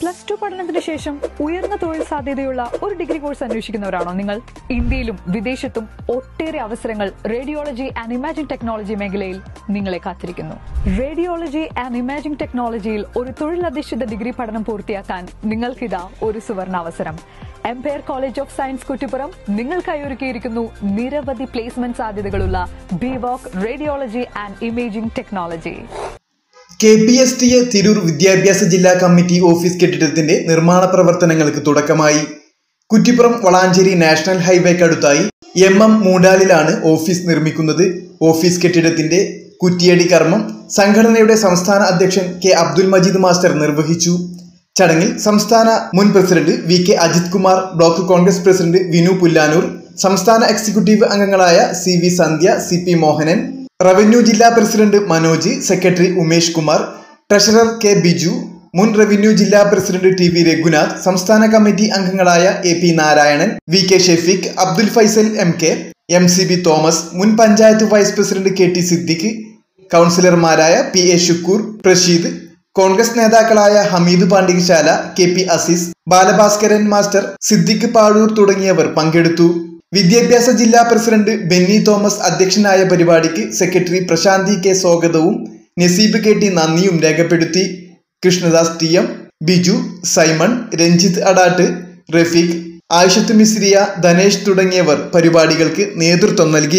plus two പഠനത്തിന് ശേഷം ഉയർന്ന തൊഴിൽ സാധ്യതയുള്ള ഒരു ഡിഗ്രി കോഴ്സ് അന്വേഷിക്കുന്നവരാണോ നിങ്ങൾ ഇന്ത്യയിലും വിദേശത്തും ഒട്ടേറെ അവസരങ്ങൾ റേഡിയോളജി ആൻഡ് ഇമാജിംഗ് ടെക്നോളജി മേഖലയിൽ നിങ്ങളെ കാത്തിരിക്കുന്നു റേഡിയോളജി ആൻഡ് ഇമാജിംഗ് ടെക്നോളജിയിൽ ഒരു തൊഴിലധിഷ്ഠിത ഡിഗ്രി പഠനം പൂർത്തിയാക്കാൻ നിങ്ങൾക്കിതാ ഒരു സുവർണ അവസരം Empire College of Science Kuttippuram നിങ്ങൾക്കായി ഒരുക്കിയിരിക്കുന്നു നിരവധി പ്ലേസ്മെന്റ് സാധ്യതകളുള്ള BVoc radiology and imaging technology K P S T A Tirur വിദ്യാഭ്യാസ ജില്ലാ കമ്മിറ്റി ഓഫീസ് കെട്ടിടത്തിന്റെ നിർമ്മാണ പ്രവർത്തനങ്ങൾക്ക് തുടക്കമായി കുറ്റിപ്പുറം വളാഞ്ചേരി നാഷണൽ ഹൈവേക്കടുത്തായി എം എം മൂടാലിലാണ് ഓഫീസ് നിർമ്മിക്കുന്നത് ഓഫീസ് കെട്ടിടത്തിന്റെ കുറ്റിയടി കർമ്മം സംഘടനയുടെ സംസ്ഥാന അധ്യക്ഷൻ കെ അബ്ദുൽ മജീദ് മാസ്റ്റർ നിർവഹിച്ചു ചടങ്ങിൽ സംസ്ഥാന മുൻ president V K Ajith Kumar block Congress president Vinu Pullanur സംസ്ഥാന എക്സിക്യൂട്ടീവ് അംഗങ്ങളായ C V Sandhya C P Mohanan revenue ജില്ലാ president Manoj secretary Umesh Kumar treasurer K Biju മുൻ റവന്യൂ ജില്ലാ പ്രസിഡന്റ് ടി വി രഘുനാഥ് സംസ്ഥാന കമ്മിറ്റി അംഗങ്ങളായ A P Narayanan V K Shafeeq Abdul Faisal M K M C B Thomas മുൻ panchayat vice president K T Siddique കൗൺസിലർമാരായ P A Shukkur Prasheed Congress നേതാക്കളായ Hameed Pandikasala K P Azeez Balabhaskaran master Siddique Pazhoor തുടങ്ങിയവർ പങ്കെടുത്തു വിദ്യാഭ്യാസ ജില്ലാ പ്രസിഡന്റ് ബെന്നി തോമസ് അധ്യക്ഷനായ പരിപാടിക്ക് സെക്രട്ടറി പ്രശാന്തി കെ സ്വാഗതവും നസീബ് കെ ടി നന്ദിയും രേഖപ്പെടുത്തി കൃഷ്ണദാസ് ടി എം ബിജു സൈമൺ രഞ്ജിത്ത് അടാട്ട് റഫീഖ് ആയിഷത്ത് മിസ്രിയ ധനേഷ് തുടങ്ങിയവർ പരിപാടികൾക്ക് നേതൃത്വം നൽകി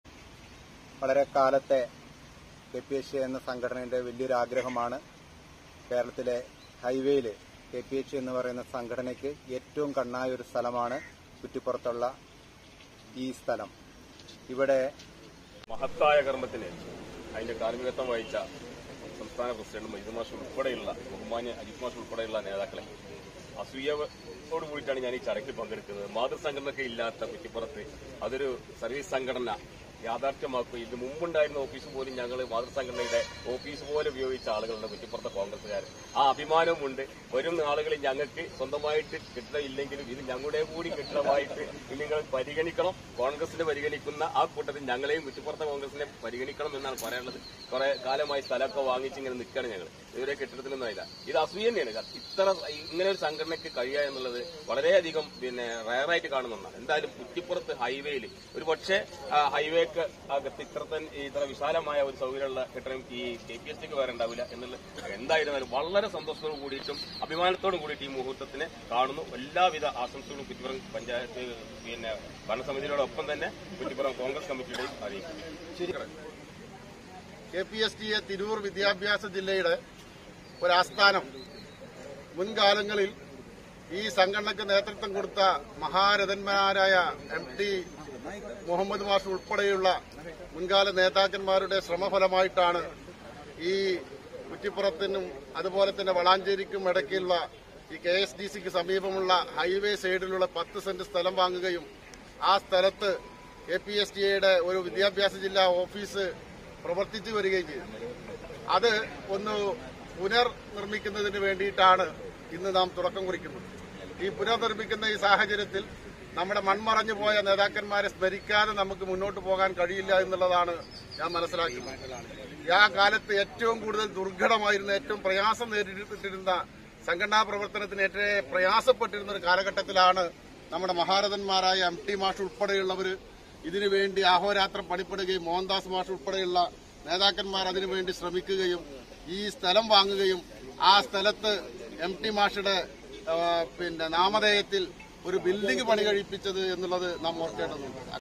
വളരെ കാലത്തെ കെ പി എച്ച് എന്ന സംഘടനയുടെ വലിയൊരു ആഗ്രഹമാണ് കേരളത്തിലെ ഹൈവേയിൽ കെ പി എച്ച് എന്ന് പറയുന്ന സംഘടനയ്ക്ക് ഏറ്റവും കണ്ണായ ഒരു സ്ഥലമാണ് കുറ്റിപ്പുറത്തുള്ള ഈ സ്ഥലം ഇവിടെ മഹത്തായ കർമ്മത്തിന് അതിന്റെ കാർമ്മികത്വം വഹിച്ച സംസ്ഥാന പ്രസിഡന്റ് മൈദ് മാഷ് ഉൾപ്പെടെയുള്ള ബഹുമാന്യ അജിത് മാഷ് ഉൾപ്പെടെയുള്ള നേതാക്കളെ അസൂയോട് കൂടിയിട്ടാണ് ഞാൻ ഈ ചടങ്ങിൽ പങ്കെടുക്കുന്നത് മാതൃസംഘടനയൊക്കെ ഇല്ലാത്ത കുറ്റിപ്പുറത്ത് അതൊരു സർവീസ് സംഘടന യാഥാർത്ഥ്യമാക്കുക ഇതിന് മുമ്പുണ്ടായിരുന്ന ഓഫീസ് പോലും ഞങ്ങൾ മാതൃസംഘടനയുടെ ഓഫീസ് പോലെ ഉപയോഗിച്ച ആളുകളുടെ കുറ്റിപ്പുറത്തെ കോൺഗ്രസ്സുകാർ ആ അഭിമാനമുണ്ട് വരും നാളുകളിൽ ഞങ്ങൾക്ക് സ്വന്തമായിട്ട് കെട്ടിടം ഇല്ലെങ്കിലും ഇത് ഞങ്ങളുടെ കൂടി കെട്ടിടമായിട്ട് ഇത് നിങ്ങൾ പരിഗണിക്കണം കോൺഗ്രസിനെ പരിഗണിക്കുന്ന ആ കൂട്ടത്തിൽ ഞങ്ങളെയും കുറ്റിപ്പുറത്തെ കോൺഗ്രസിനെ പരിഗണിക്കണം എന്നാണ് പറയാനുള്ളത് കുറെ കാലമായി സ്ഥലമൊക്കെ വാങ്ങിച്ച് ഇങ്ങനെ നിൽക്കുകയാണ് ഞങ്ങൾ ഇതുവരെ കെട്ടിടത്തിനൊന്നും ഇല്ല ഇത് അസൂയ തന്നെയാണ് കാരണം ഇത്ര ഇങ്ങനെ ഒരു സംഘടനയ്ക്ക് കഴിയുക എന്നുള്ളത് വളരെയധികം പിന്നെ റയറായിട്ട് കാണുന്ന ഒന്നാണ് എന്തായാലും കുറ്റിപ്പുറത്ത് ഹൈവേയിൽ ഒരു പക്ഷേ ഹൈവേക്ക് അകത്ത് ഇത്രത്തൻ ഇത്ര വിശാലമായ ഒരു സൗകര്യമുള്ള കെട്ടിടം ഈ കെ പി എസ് ടിക്ക് വേറെ ഉണ്ടാവില്ല എന്നുള്ളത് എന്തായിരുന്നാലും വളരെ സന്തോഷത്തോടു കൂടിയിട്ടും അഭിമാനത്തോടും കൂടിയിട്ട് ഈ മുഹൂർത്തത്തിനെ കാണുന്നു എല്ലാവിധ ആശംസകളും കുറ്റിപ്പുറം പഞ്ചായത്ത് പിന്നെ ഭരണസമിതിയോടൊപ്പം തന്നെ കുറ്റിപ്പുറം കോൺഗ്രസ് കമ്മിറ്റിയുടെയും അറിയിക്കും K P S T A Tirur വിദ്യാഭ്യാസ ജില്ലയുടെ ഒരു ആസ്ഥാനം മുൻകാലങ്ങളിൽ ഈ സംഘടനയ്ക്ക് നേതൃത്വം കൊടുത്ത മഹാരഥന്മാരായ എം ടി മുഹമ്മദ് മാഷ് ഉൾപ്പെടെയുള്ള മുൻകാല നേതാക്കന്മാരുടെ ശ്രമഫലമായിട്ടാണ് ഈ കുറ്റിപ്പുറത്തിനും അതുപോലെ തന്നെ വളാഞ്ചേരിക്കും ഇടയ്ക്കുള്ള ഈ കെ എസ് ഡി സിക്ക് സമീപമുള്ള ഹൈവേ സൈഡിലുള്ള പത്ത് സെന്റ് സ്ഥലം വാങ്ങുകയും ആ സ്ഥലത്ത് കെ പി എസ് ടി എയുടെ ഒരു വിദ്യാഭ്യാസ ജില്ലാ ഓഫീസ് പ്രവർത്തിച്ചു വരികയും ചെയ്തു അത് ഒന്ന് പുനർനിർമ്മിക്കുന്നതിന് വേണ്ടിയിട്ടാണ് ഇന്ന് നാം തുടക്കം കുറിക്കുന്നത് ഈ പുനർനിർമ്മിക്കുന്ന ഈ സാഹചര്യത്തിൽ നമ്മുടെ മൺമറഞ്ഞു പോയ നേതാക്കന്മാരെ സ്മരിക്കാതെ നമുക്ക് മുന്നോട്ട് പോകാൻ കഴിയില്ല എന്നുള്ളതാണ് ഞാൻ മനസ്സിലാക്കുന്നത് ആ കാലത്ത് ഏറ്റവും കൂടുതൽ ദുർഘടമായിരുന്ന ഏറ്റവും പ്രയാസം നേരിട്ടിരുന്ന സംഘടനാ പ്രവർത്തനത്തിന് ഏറ്റവും പ്രയാസപ്പെട്ടിരുന്ന ഒരു കാലഘട്ടത്തിലാണ് നമ്മുടെ മഹാരഥന്മാരായ എം ടി മാഷ് ഉൾപ്പെടെയുള്ളവർ ഇതിനുവേണ്ടി അഹോരാത്രം പണിപ്പെടുകയും മോഹൻദാസ് മാഷ് ഉൾപ്പെടെയുള്ള നേതാക്കന്മാർ അതിനുവേണ്ടി ശ്രമിക്കുകയും ഈ സ്ഥലം വാങ്ങുകയും ആ സ്ഥലത്ത് എം ടി മാഷയുടെ ആ, പിന്നെ നാമധേയത്തിൽ ഒരു ബിൽഡിംഗ് പണി കഴിപ്പിച്ചത് എന്നുള്ളത് നാം ഓർക്കേണ്ടതുണ്ട്